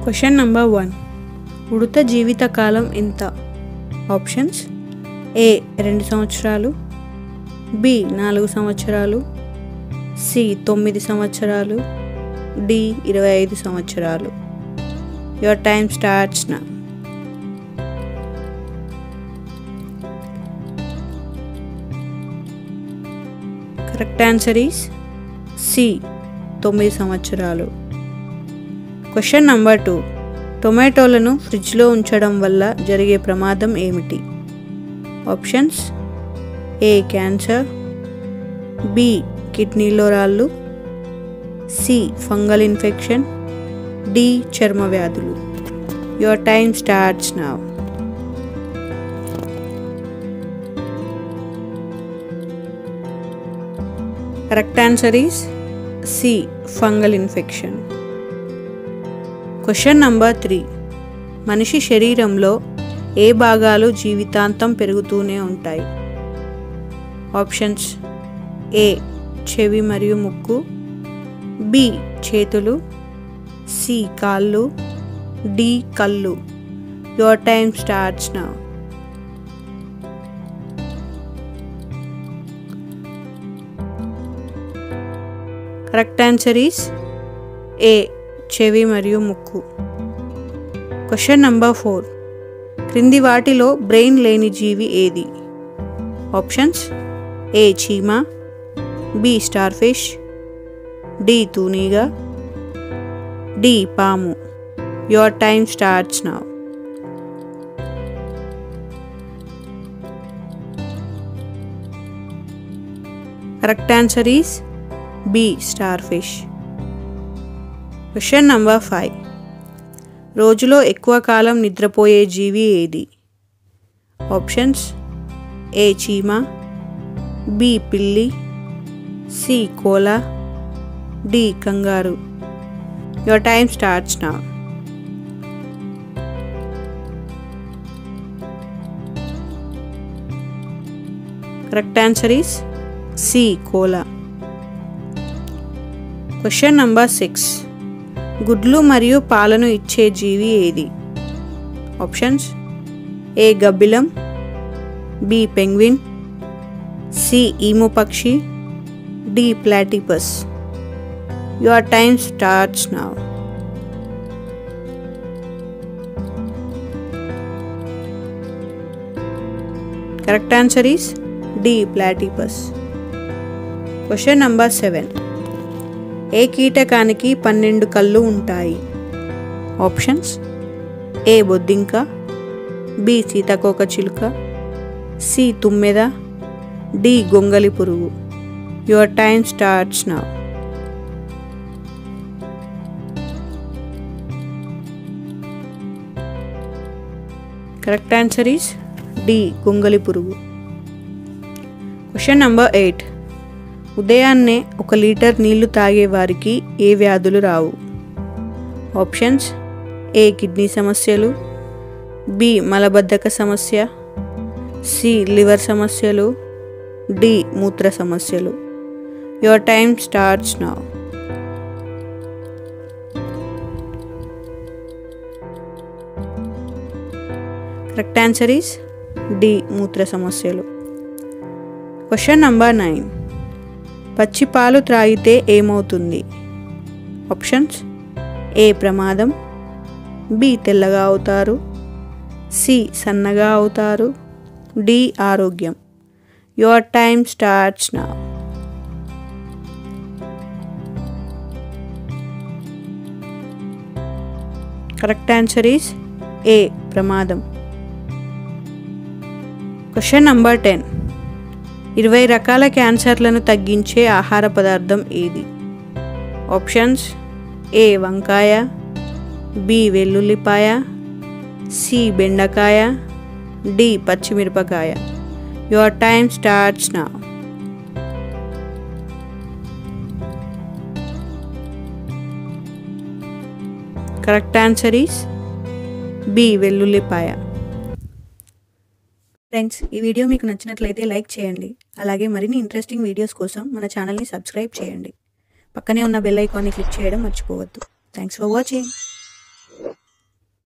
question number one ఉడత జీవితకాలం ఎంత ఆప్షన్స్ ఏ రెండు సంవత్సరాలు బి నాలుగు సంవత్సరాలు సి తొమ్మిది సంవత్సరాలు డి ఇరవై ఐదు సంవత్సరాలు your time starts now correct answer is C తొమ్మిది సంవత్సరాలు క్వశ్చన్ నంబర్ టూ టొమాటోలను ఫ్రిడ్జ్లో ఉంచడం వల్ల జరిగే ప్రమాదం ఏమిటి ఆప్షన్స్ ఏ క్యాన్సర్ బి కిడ్నీలో రాళ్ళు సి ఫంగల్ ఇన్ఫెక్షన్ డి చర్మ వ్యాధులు your time starts now correct answer is C fungal infection question number three మనిషి శరీరంలో ఏ భాగాలు జీవితాంతం పెరుగుతూనే ఉంటాయి ఆప్షన్స్ ఏ చెవి మరియు ముక్కు బి చేతులు సి కాళ్ళు డి కళ్ళు your time starts now correct answer is A చెవి మరియు ముక్కు క్వశ్చన్ నంబర్ ఫోర్ క్రింది వాటిలో బ్రెయిన్ లేని జీవి ఏది ఆప్షన్స్ ఏ చీమ బి స్టార్ ఫిష్ డి తూనీగా డి పాము your time starts now correct answer is B starfish question number five రోజులో ఎక్కువ కాలం నిద్రపోయే జీవి ఏది ఆప్షన్స్ ఏ చీమ బి పిల్లి C koala D kangaroo your time starts now correct answer is C koala question number six గుడ్లు మరియు పాలను ఇచ్చే జీవి ఏది ఆప్షన్స్ ఏ గబ్బిలం బి పెంగ్విన్ సి ఈము పక్షి D platypus your time starts now correct answer is D platypus question number seven ఏ కీటకానికి పన్నెండు కళ్ళు ఉంటాయి ఆప్షన్స్ ఏ బొద్దింక బి సీతాకోక చిలుక సి తుమ్మెద డి గొంగలి పురుగు your time starts now correct answer is D గొంగలి పురుగు క్వశ్చన్ నంబర్ ఎయిట్ ఉదయాన్నే ఒక లీటర్ నీళ్లు తాగే వారికి ఏ వ్యాధులు రావు ఆప్షన్స్ ఏ కిడ్నీ సమస్యలు బి మలబద్ధక సమస్య సి లివర్ సమస్యలు డి మూత్ర సమస్యలు your time starts now correct answer is D మూత్ర సమస్యలు క్వశ్చన్ నంబర్ నైన్ పచ్చి పాలు త్రాగితే ఏమవుతుంది ఆప్షన్స్ ఏ ప్రమాదం బి తెల్లగా అవుతారు సి సన్నగా అవుతారు డి ఆరోగ్యం your time starts now correct answer is A ప్రమాదం క్వశ్చన్ నంబర్ టెన్ ఇరవై రకాల క్యాన్సర్లను తగ్గించే ఆహార పదార్థం ఏది ఆప్షన్స్ ఏ వంకాయ బి వెల్లుల్లిపాయ సి బెండకాయ డి పచ్చిమిరపకాయ your time starts now correct answer is B వెల్లుల్లిపాయ ఫ్రెండ్స్ ఈ వీడియో మీకు నచ్చినట్లయితే లైక్ చేయండి అలాగే మరిన్ని ఇంట్రెస్టింగ్ వీడియోస్ కోసం మన ఛానల్ని సబ్స్క్రైబ్ చేయండి పక్కనే ఉన్న బెల్ ఐకాన్ని క్లిక్ చేయడం మర్చిపోవద్దు థ్యాంక్స్ ఫర్ వాచింగ్